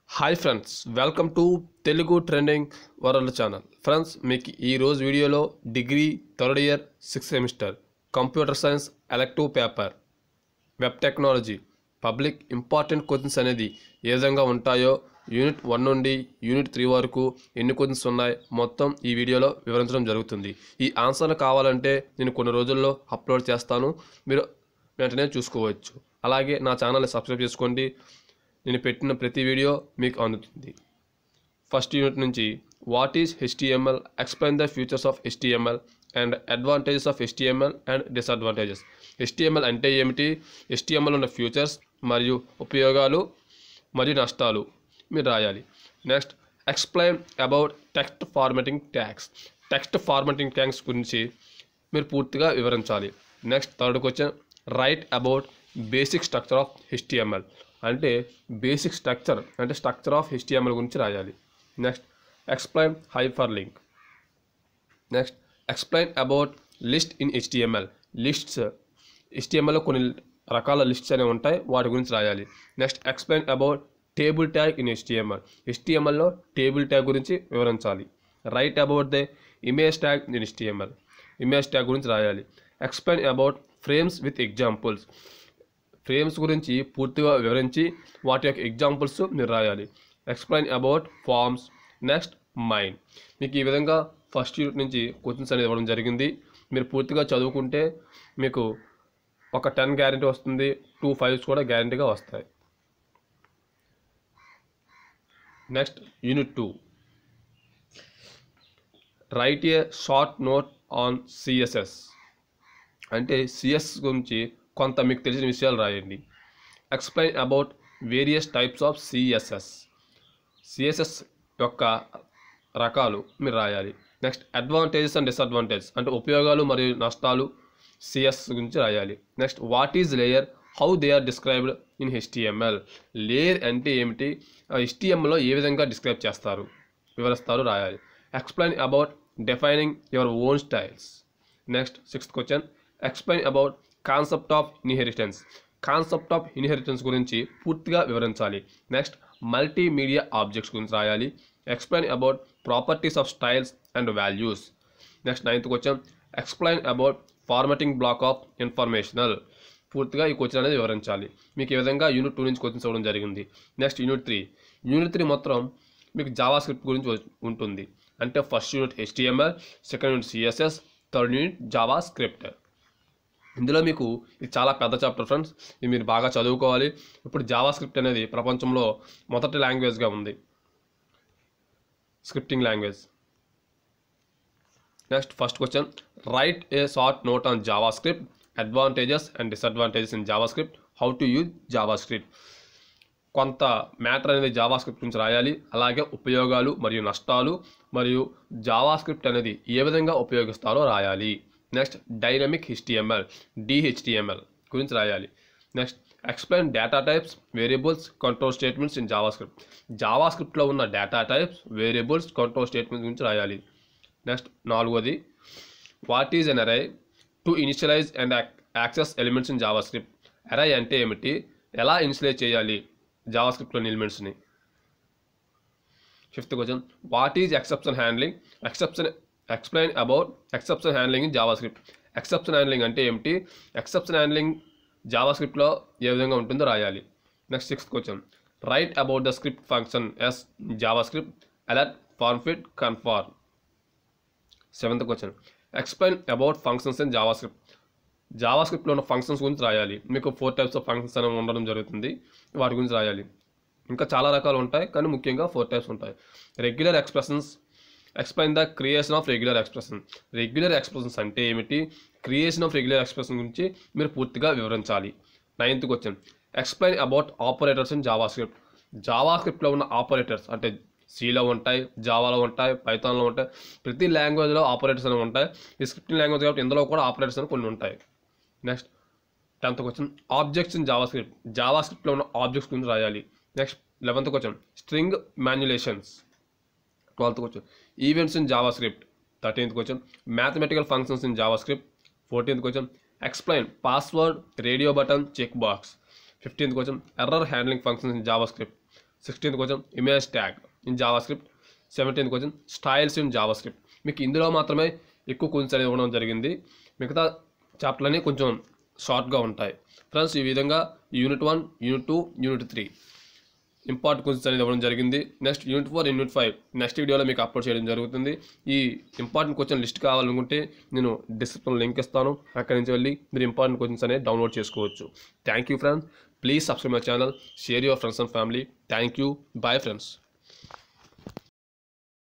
hi friends welcome to Telugu trending world channel friends మీకు ఈ రోజు వీడియోలో degree third year sixth semester computer science elective paper web technology public important questions అనేది ఏ విధంగా ఉంటాయో యూనిట్ వన్ నుండి యూనిట్ త్రీ వరకు ఎన్ని క్వశ్చన్స్ ఉన్నాయి మొత్తం ఈ వీడియోలో వివరించడం జరుగుతుంది ఈ ఆన్సర్లు కావాలంటే నేను కొన్ని రోజుల్లో అప్లోడ్ చేస్తాను మీరు వెంటనే చూసుకోవచ్చు అలాగే నా ఛానల్ని సబ్స్క్రైబ్ చేసుకోండి నేను పెట్టిన ప్రతి వీడియో మీకు అందుతుంది ఫస్ట్ యూనిట్ నుంచి what is HTML explain the futures of HTML and advantages of HTML and disadvantages HTML అంటే ఏమిటి హెచ్టిఎంఎల్ ఉన్న ఫ్యూచర్స్ మరియు ఉపయోగాలు మరియు నష్టాలు మీరు రాయాలి next explain about text formatting tags text formatting tags గురించి మీరు పూర్తిగా వివరించాలి next third question write about basic structure of HTML అంటే బేసిక్ స్ట్రక్చర్ అంటే స్ట్రక్చర్ ఆఫ్ హెచ్టిఎంఎల్ గురించి రాయాలి next explain hyperlink next explain about list in HTML lists హెచ్టిఎంఎల్లో కొన్ని రకాల లిస్ట్స్ అనేవి ఉంటాయి వాటి గురించి రాయాలి next explain about table tag in HTML హెచ్టిఎంఎల్లో టేబుల్ ట్యాగ్ గురించి వివరించాలి write about the image tag in HTML image tag గురించి రాయాలి explain about frames with examples frames గురించి పూర్తిగా వివరించి వాటి యొక్క ఎగ్జాంపుల్స్ మీరు రాయాలి explain about forms next mind మీకు ఈ విధంగా ఫస్ట్ యూనిట్ నుంచి క్వశ్చన్స్ అనేది ఇవ్వడం జరిగింది మీరు పూర్తిగా చదువుకుంటే మీకు ఒక టెన్ గ్యారంటీ వస్తుంది టూ ఫైవ్స్ కూడా గ్యారంటీగా వస్తాయి next unit two write a short note on CSS అంటే సిఎస్ గురించి కొంత మీకు తెలిసిన విషయాలు రాయండి explain about various types of CSS CSS యొక్క రకాలు మీరు రాయాలి నెక్స్ట్ అడ్వాంటేజెస్ అండ్ డిసడ్వాంటేజెస్ అంటే ఉపయోగాలు మరియు నష్టాలు సిఎస్ గురించి రాయాలి next what is layer how they are described in HTML layer అంటే ఏమిటి హెచ్టిఎంఎల్లో ఏ విధంగా డిస్క్రైబ్ చేస్తారు వివరిస్తారు రాయాలి explain about defining your own styles next sixth question explain about concept of inheritance concept of inheritance గురించి పూర్తిగా వివరించాలి నెక్స్ట్ మల్టీమీడియా ఆబ్జెక్ట్స్ గురించి రాయాలి explain about properties of styles and values next ninth question explain about formatting block of informational పూర్తిగా ఈ question అనేది వివరించాలి మీకు ఈ విధంగా యూనిట్ టూ నుంచి క్వశ్చన్స్ ఇవ్వడం జరిగింది next unit three unit three మొత్తం మీకు జావా స్క్రిప్ట్ గురించి వ- ఉంటుంది అంటే first unit HTML second unit CSS third unit JavaScript ఇందులో మీకు ఇది చాలా పెద్ద చాప్టర్ ఫ్రెండ్స్ ఇది మీరు బాగా చదువుకోవాలి ఇప్పుడు జావా స్క్రిప్ట్ అనేది ప్రపంచంలో మొదటి లాంగ్వేజ్గా ఉంది scripting language next first question write a short note on JavaScript advantages and disadvantages in JavaScript how to use JavaScript కొంత మ్యాటర్ అనేది జావా స్క్రిప్ట్ నుంచి రాయాలి అలాగే ఉపయోగాలు మరియు నష్టాలు మరియు జావా స్క్రిప్ట్ అనేది ఏ విధంగా ఉపయోగిస్తారో రాయాలి నెక్స్ట్ డైనమిక్ హెచ్టిఎంఎల్ డిహెచ్టిఎంఎల్ గురించి రాయాలి next explain data types variables control statements in JavaScript జావా స్క్రిప్ట్లో ఉన్న data types variables control statements గురించి రాయాలి నెక్స్ట్ నాలుగోది what is an array to initialize and access elements in JavaScript array అంటే ఏమిటి ఎలా ఇనిషియలైజ్ చేయాలి జావా స్క్రిప్ట్లోని ఎలిమెంట్స్ని fifth question what is exception handling exception explain about exception handling in JavaScript exception handling అంటే ఏమిటి ఎక్సెప్షన్ హ్యాండ్లింగ్ జావా స్క్రిప్ట్లో ఏ విధంగా ఉంటుందో రాయాలి next sixth question write about the script function as JavaScript alert ఫార్మ్ఫిట్ confirm seventh question explain about functions in JavaScript జావా స్క్రిప్ట్లో ఉన్న ఫంక్షన్స్ గురించి రాయాలి మీకు ఫోర్ టైప్స్ ఆఫ్ ఫంక్షన్స్ అనేవి ఉండడం జరుగుతుంది వాటి గురించి రాయాలి ఇంకా చాలా రకాలు ఉంటాయి కానీ ముఖ్యంగా ఫోర్ టైప్స్ ఉంటాయి regular expressions explain the creation of regular expression regular expressions అంటే ఏమిటి క్రియేషన్ ఆఫ్ రెగ్యులర్ ఎక్స్ప్రెషన్ గురించి మీరు పూర్తిగా వివరించాలి ninth question explain about operators in JavaScript జావా స్క్రిప్ట్లో ఉన్న ఆపరేటర్స్ అంటే సిలో ఉంటాయి జావాలో ఉంటాయి పైథాన్లో ఉంటాయి ప్రతి లాంగ్వేజ్లో ఆపరేటర్స్ అనేవి ఉంటాయి ఈ స్క్రిప్టింగ్ లాంగ్వేజ్ కాబట్టి ఇందులో కూడా ఆపరేటర్స్ అని కొన్ని ఉంటాయి next tenth question objects in JavaScript జావా స్క్రిప్ట్లో ఉన్న ఆబ్జెక్ట్స్ గురించి రాయాలి next eleventh question string manipulations twelfth question events in JavaScript thirteenth question mathematical functions in JavaScript fourteenth question explain password radio button check box fifteenth question error handling functions in JavaScript sixteenth question image tag in JavaScript seventeenth question styles in JavaScript మీకు ఇందులో మాత్రమే ఎక్కువ questions అనేది ఇవ్వడం జరిగింది మిగతా చాప్టర్లన్నీ కొంచెం షార్ట్గా ఉంటాయి ఫ్రెండ్స్ ఈ విధంగా unit one unit two unit three important questions అనేది ఇవ్వడం జరిగింది next unit four unit five next వీడియోలో మీకు అప్లోడ్ చేయడం జరుగుతుంది ఈ ఇంపార్టెంట్ క్వశ్చన్ లిస్ట్ కావాలనుకుంటే నేను డిస్క్రిప్షన్లో లింక్ ఇస్తాను అక్కడి నుంచి వెళ్ళి మీరు ఇంపార్టెంట్ క్వశ్చన్స్ అనేది డౌన్లోడ్ చేసుకోవచ్చు thank you friends please subscribe my channel share your friends and family thank you bye friends